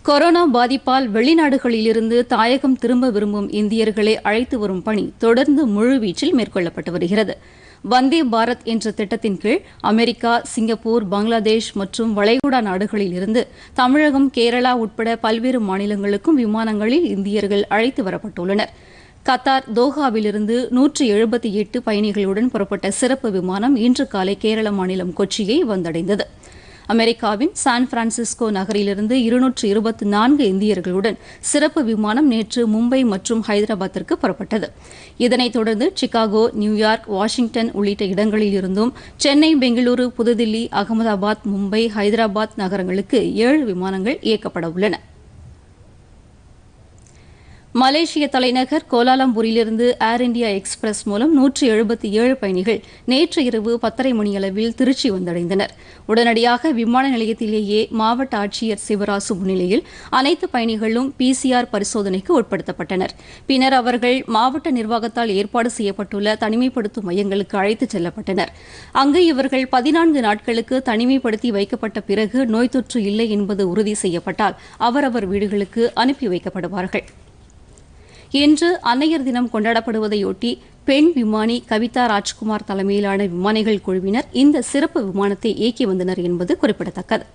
corona பாதிப்பால் வெளிநாடுகளிலிருந்து தாயகம் திரும்ப விரும்பும் இந்தியர்களை அழைத்து வரும் பணி தொடர்ந்து முழுவீச்சில் மேற்கொள்ளப்பட்டு வருகிறது வந்தே பாரத் என்ற திட்டத்தின் கீழ் அமெரிக்கா சிங்கப்பூர் பங்களாதேஷ் மற்றும் வளைகுடா நாடுகளில் இருந்து தமிழகம் கேரளா உட்பட பல்வேறு மாநிலங்களுக்கும் விமானங்களில் இந்தியர்கள் அழைத்து வரப்பட்டுள்ளனர் கத்தார் தோஹாவிலிருந்து நூற்றி எழுபத்தி எட்டு பயணிகளுடன் புறப்பட்ட சிறப்பு விமானம் இன்று காலை கேரள மாநிலம் கொச்சியை வந்தடைந்தது அமெரிக்காவின் சான் பிரான்சிஸ்கோ நகரிலிருந்து இருநூற்று இருபத்தி நான்கு இந்தியர்களுடன் சிறப்பு விமானம் நேற்று மும்பை மற்றும் ஹைதராபாத்திற்கு புறப்பட்டது இதனைத் தொடர்ந்து சிகாகோ நியூயார்க் வாஷிங்டன் உள்ளிட்ட இடங்களில் இருந்தும் சென்னை பெங்களூரு புதுதில்லி அகமதாபாத் மும்பை ஹைதராபாத் நகரங்களுக்கு ஏழு விமானங்கள் இயக்கப்பட உள்ளன மலேசிய தலைநகர் கோலாலம்பூரிலிருந்து ஏர் இண்டியா எக்ஸ்பிரஸ் மூலம் நூற்றி எழுபத்தி ஏழு பயணிகள் நேற்று இரவு பத்தரை மணியளவில் திருச்சி வந்தடைந்தனர் உடனடியாக விமான நிலையத்திலேயே மாவட்ட ஆட்சியர் சிவராசு முன்னிலையில் அனைத்து பயணிகளும் பிசிஆர் பரிசோதனைக்கு உட்படுத்தப்பட்டனர் பின்னர் அவர்கள் மாவட்ட நிர்வாகத்தால் ஏற்பாடு செய்யப்பட்டுள்ள தனிமைப்படுத்தும் மையங்களுக்கு அழைத்துச் செல்லப்பட்டனர் அங்கு இவர்கள் பதினான்கு நாட்களுக்கு தனிமைப்படுத்தி வைக்கப்பட்ட பிறகு நோய் தொற்று இல்லை என்பது உறுதி செய்யப்பட்டால் அவரவர் வீடுகளுக்கு அனுப்பி வைக்கப்படுவார்கள் இன்று அன்னையர் தினம் கொண்டாடப்படுவதையொட்டி பெண் விமானி கவிதா ராஜ்குமார் தலைமையிலான விமானிகள் குழுவினர் இந்த சிறப்பு விமானத்தை இயக்கி வந்தனர் என்பது குறிப்பிடத்தக்கது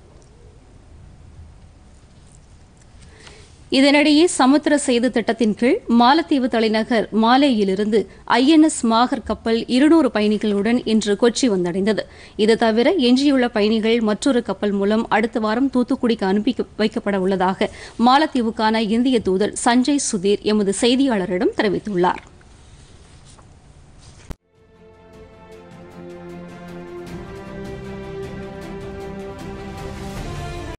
இதனிடையே சமுத்திர சேது திட்டத்தின் கீழ் மாலத்தீவு தலைநகர் மாலேயிலிருந்து ஐஎன்எஸ் மாகர் கப்பல் இருநூறு பயணிகளுடன் இன்று கொச்சி வந்தடைந்தது இது தவிர எஞ்சியுள்ள பயணிகள் மற்றொரு கப்பல் மூலம் அடுத்த வாரம் தூத்துக்குடிக்கு அனுப்பி வைக்கப்பட உள்ளதாக மாலத்தீவுக்கான இந்திய தூதர் சஞ்சய் சுதீர் எமது செய்தியாளரிடம் தெரிவித்துள்ளாா்